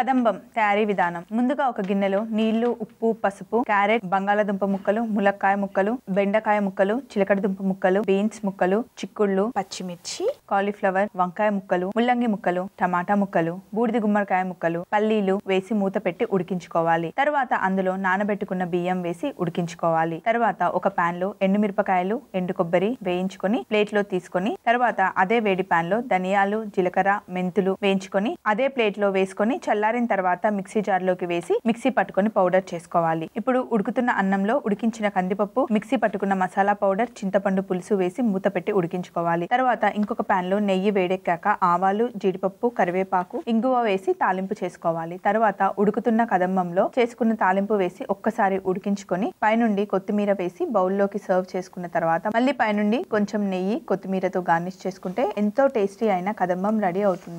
కదంబం తయారీ విధానం ముందుగా ఒక గిన్నెలో నీళ్లు ఉప్పు పసుపు క్యారెట్ బంగాళాదుంప ముక్కలు ములక్కాయ ముక్కలు బెండకాయ ముక్కలు చిలకడ దుంప ముక్కలు బీన్స్ ముక్కలు చిక్కుళ్ళు పచ్చిమిర్చి కాలీఫ్లవర్ వంకాయ ముక్కలు ముల్లంగి ముక్కలు టమాటా ముక్కలు బూడిద గుమ్మడికాయ ముక్కలు పల్లీలు వేసి మూత పెట్టి ఉడికించుకోవాలి తర్వాత అందులో నానబెట్టుకున్న బియ్యం వేసి ఉడికించుకోవాలి తర్వాత ఒక పాన్ లో ఎండుమిరపకాయలు ఎండు కొబ్బరి వేయించుకొని ప్లేట్ లో తీసుకొని తర్వాత అదే వేడి పాన్ లో ధనియాలు జీలకర్ర మెంతులు వేయించుకొని అదే ప్లేట్ లో వేసుకొని చల్లారిన తర్వాత మిక్సీ జార్ లోకి వేసి మిక్సీ పట్టుకొని పౌడర్ చేసుకోవాలి ఇప్పుడు ఉడుకుతున్న అన్నంలో ఉడికించిన కందిపప్పు మిక్సీ పట్టుకున్న మసాలా పౌడర్ చింతపండు పులుసు వేసి మూత పెట్టి ఉడికించుకోవాలి తర్వాత ఇంకొక పాన్ లో నెయ్యి వేడెక్కాక ఆవాలు జీడిపప్పు కరివేపాకు ఇంగువ వేసి తాలింపు చేసుకోవాలి తర్వాత ఉడుకుతున్న కదంబంలో చేసుకున్న తాలింపు వేసి ఒక్కసారి ఉడికించుకొని పైనుండి కొత్తిమీర వేసి బౌల్లోకి సర్వ్ చేసుకున్న తర్వాత మళ్ళీ పైనుండి కొంచెం నెయ్యి కొత్తిమీరతో గార్నిష్ చేసుకుంటే ఎంతో టేస్టీ అయిన కదంబం రెడీ అవుతుంది